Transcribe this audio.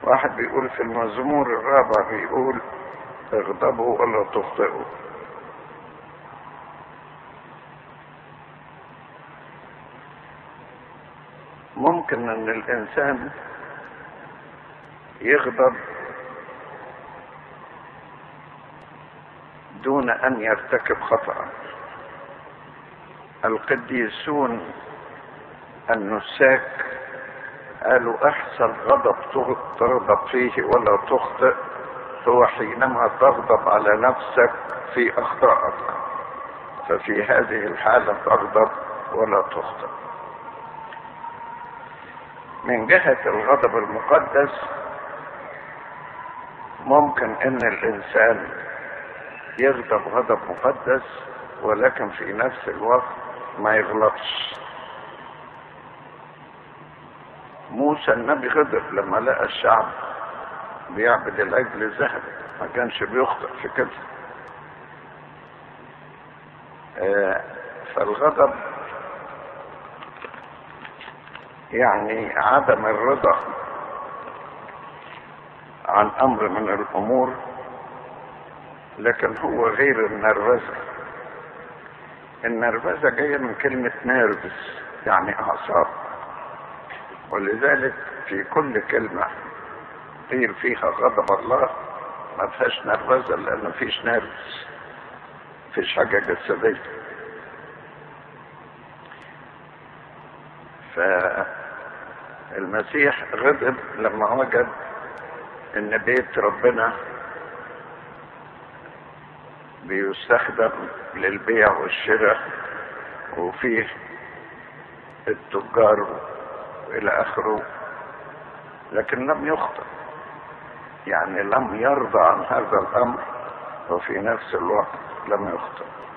واحد بيقول في المزمور الرابع بيقول اغضبوا ولا تخطئوا ممكن ان الانسان يغضب دون ان يرتكب خطأ القديسون النساك قالوا احسن غضب تغضب فيه ولا تخطئ هو حينما تغضب على نفسك في اخطائك ففي هذه الحالة تغضب ولا تخطئ من جهة الغضب المقدس ممكن ان الانسان يغضب غضب مقدس ولكن في نفس الوقت ما يغلطش موسى النبي غضب لما لقى الشعب بيعبد العجل الذهبي ما كانش بيخطئ في كده آه فالغضب يعني عدم الرضا عن امر من الامور لكن هو غير النرفزه النرفزه جايه من كلمه نيرفز يعني اعصاب ولذلك في كل كلمه قيل فيها غضب الله ما فيهاش نرفزه لان فيش نرفز فيش حاجه جسديه فالمسيح غضب لما وجد ان بيت ربنا بيستخدم للبيع والشراء وفيه التجار الى اخره لكن لم يخطئ يعني لم يرضى عن هذا الامر وفي نفس الوقت لم يخطئ